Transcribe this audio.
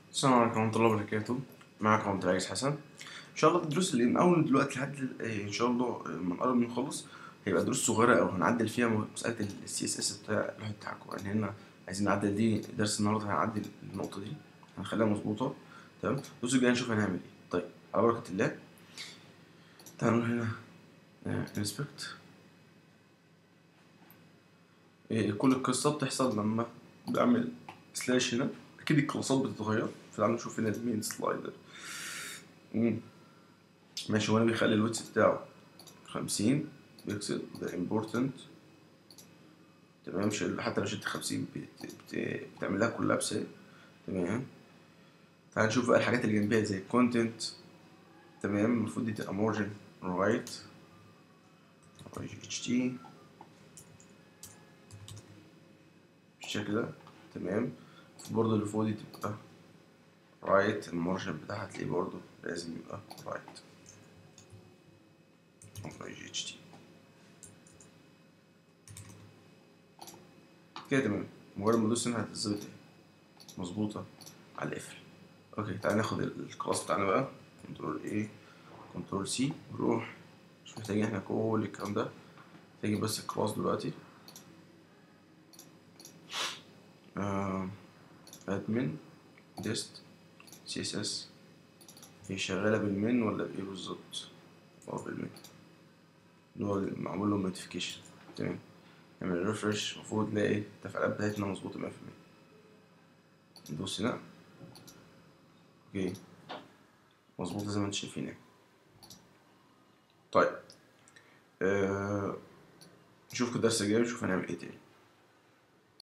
السلام عليكم ورحمة الله وبركاته معكم عبد العزيز حسن إن شاء الله الدروس اللي من أول دلوقتي لحد ال- إيه إن شاء الله لما نقرب من نخلص هيبقى دروس صغيرة أوي هنعدل فيها م- مسألة ال CSS بتاع اللوحة بتاعكم يعني هنا عايزين نعدل دي درس النهاردة هنعدل النقطة دي هنخليها مظبوطة تمام الدروس الجاية نشوف هنعمل إيه طيب على بركة الله تعالوا هنا انسبكت كل القصة بتحصل لما بعمل سلاش هنا أكيد الكلاسات بتتغير فتعالوا نشوف هنا المين سلايدر مم. ماشي وانا بيخلي الويتس بتاعه خمسين بيكسل ده امبورتنت تمام شيل حتى لو شلت خمسين بت... بت... بتعملها كلها بسيف تمام تعال نشوف بقى الحاجات اللي جنبيها زي الكونتنت تمام المفروض دي تبقى مارجن رايت اتش تي بالشكل ده تمام برضه اللي فوق دي تبقى رايت المارجن بتاعها هتلاقيه برضه لازم يبقى رايت جي اتش تي كده تمام مجرد ما ادوس هنا هتتظبط اهي مظبوطة على القفل اوكي تعالى ناخد الكلاس بتاعنا بقى كنترول ايه كنترول سي نروح مش محتاجين احنا كل الكلام ده محتاجين بس الكلاس دلوقتي ادمن ديست سي اس اس هي شغالة بالمن ولا بإيه بالظبط؟ اه بالمن اللي هو معمول له نوتيفيكيشن تمام نعمل ريفرش المفروض نلاقي التفعيلات بتاعتنا مظبوطة مية في المية ندوس هنا اوكي مظبوطة زي ما انتم شايفين اهي طيب آه... نشوف الدرس الجاي ونشوف هنعمل ايه تاني